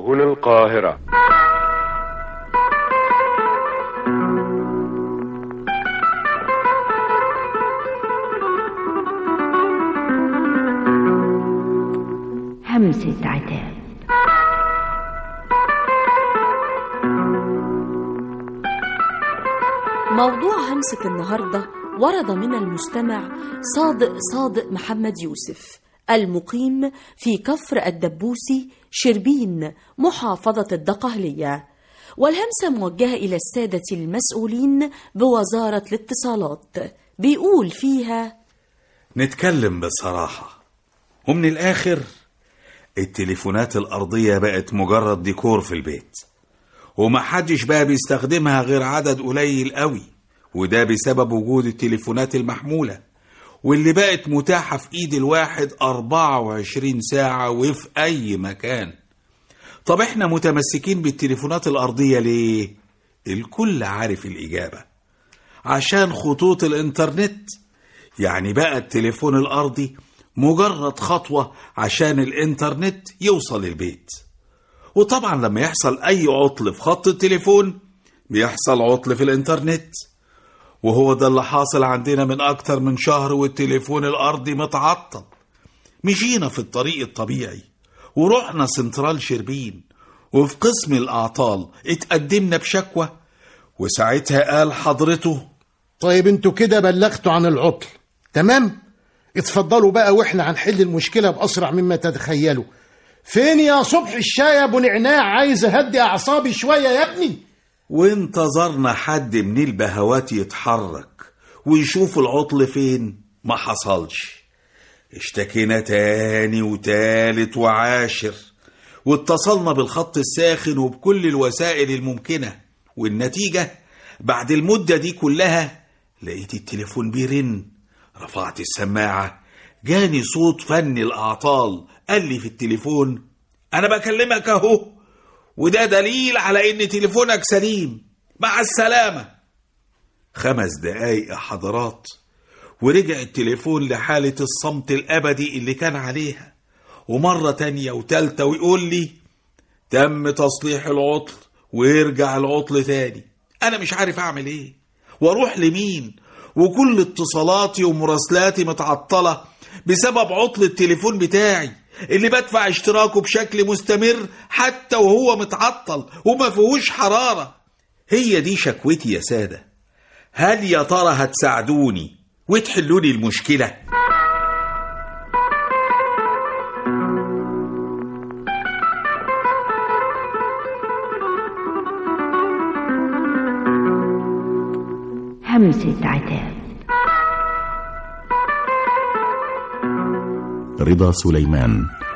هنا القاهرة همسة عتاب موضوع همسة النهاردة ورد من المستمع صادق صادق محمد يوسف المقيم في كفر الدبوسي شربين محافظة الدقهلية والهمسة موجهة إلى السادة المسؤولين بوزارة الاتصالات بيقول فيها نتكلم بصراحة ومن الآخر التليفونات الأرضية بقت مجرد ديكور في البيت ومحدش بقى بيستخدمها غير عدد قليل قوي وده بسبب وجود التليفونات المحمولة واللي بقت متاحة في ايد الواحد 24 ساعة وفي اي مكان طب احنا متمسكين بالتليفونات الارضية ليه؟ الكل عارف الاجابة عشان خطوط الانترنت يعني بقى التليفون الارضي مجرد خطوة عشان الانترنت يوصل البيت وطبعا لما يحصل اي عطل في خط التليفون بيحصل عطل في الانترنت وهو ده اللي حاصل عندنا من أكتر من شهر والتليفون الأرضي متعطل مشينا في الطريق الطبيعي ورحنا سنترال شربين وفي قسم الأعطال اتقدمنا بشكوى وساعتها قال حضرته طيب انتوا كده بلغتوا عن العطل تمام اتفضلوا بقى واحنا هنحل المشكلة بأسرع مما تتخيلوا فين يا صبح الشاي يا ابو نعناع عايز اهدي اعصابي شوية يا ابني وانتظرنا حد من البهوات يتحرك ويشوف العطل فين ما حصلش اشتكينا تاني وتالت وعاشر واتصلنا بالخط الساخن وبكل الوسائل الممكنة والنتيجة بعد المدة دي كلها لقيت التليفون بيرن رفعت السماعة جاني صوت فني الأعطال قال لي في التليفون أنا بكلمك أهو وده دليل على ان تليفونك سليم مع السلامة خمس دقايق يا حضرات ورجع التليفون لحالة الصمت الأبدي اللي كان عليها ومرة تانية وتالتة ويقول لي تم تصليح العطل ويرجع العطل تاني أنا مش عارف أعمل إيه وأروح لمين وكل اتصالاتي ومراسلاتي متعطلة بسبب عطل التليفون بتاعي اللي بدفع اشتراكه بشكل مستمر حتى وهو متعطل وما فيهوش حرارة هي دي شكوتي يا سادة هل يا ترى هتساعدوني وتحلولي المشكلة همسة عتاب رضا سليمان